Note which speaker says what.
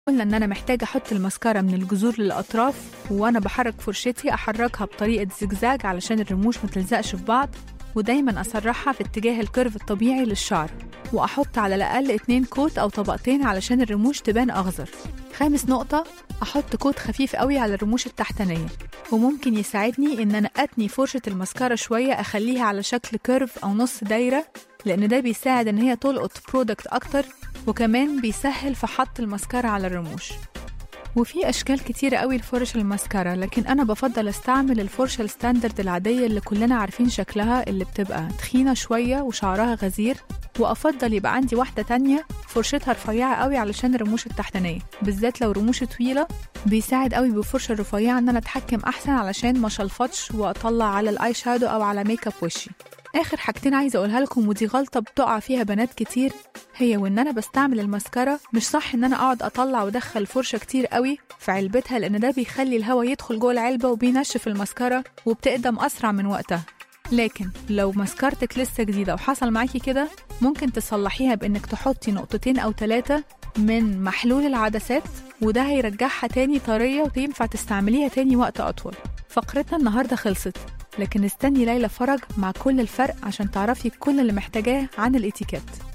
Speaker 1: قلنا ان انا محتاجه احط المسكرة من الجذور للاطراف وانا بحرك فرشتي احركها بطريقه زجزاج علشان الرموش ما تلزقش في بعض ودايما اسرحها في اتجاه الكيرف الطبيعي للشعر واحط على الاقل اتنين كوت او طبقتين علشان الرموش تبان اخضر خامس نقطه احط كوت خفيف قوي على الرموش التحتانيه وممكن يساعدني ان انا اتني فرشه المسكرة شويه اخليها على شكل كيرف او نص دايره لان ده بيساعد ان هي تلقط برودكت اكتر وكمان بيسهل في حط المسكرة على الرموش وفي أشكال كتيرة قوي لفرش المسكرة لكن أنا بفضل أستعمل الفرشة الستاندرد العادية اللي كلنا عارفين شكلها اللي بتبقى تخينة شوية وشعرها غزير وأفضل يبقى عندي واحدة تانية فرشتها رفيعة قوي علشان الرموش التحتانية بالذات لو رموش طويلة بيساعد قوي بالفرشة الرفيعة إن أنا أتحكم أحسن علشان ما شلفطش وأطلع على الآي شادو أو على ميك اب وشي آخر حاجتين عايزة أقولها لكم ودي غلطة بتقع فيها بنات كتير هي وإن أنا بستعمل المسكرة مش صح إن أنا أقعد أطلع وأدخل فرشة كتير قوي في علبتها لأن ده بيخلي الهواء يدخل جوه العلبة وبينشف المسكرة وبتقدم أسرع من وقتها لكن لو مسكرتك لسه جديدة وحصل معاكي كده ممكن تصلحيها بإنك تحطي نقطتين أو ثلاثة من محلول العدسات وده هيرجعها تاني طرية وتنفع تستعمليها تاني وقت أطول فقرتنا النهاردة خلصت لكن استني ليلى فرج مع كل الفرق عشان تعرفي كل اللي محتاجاه عن الاتيكيت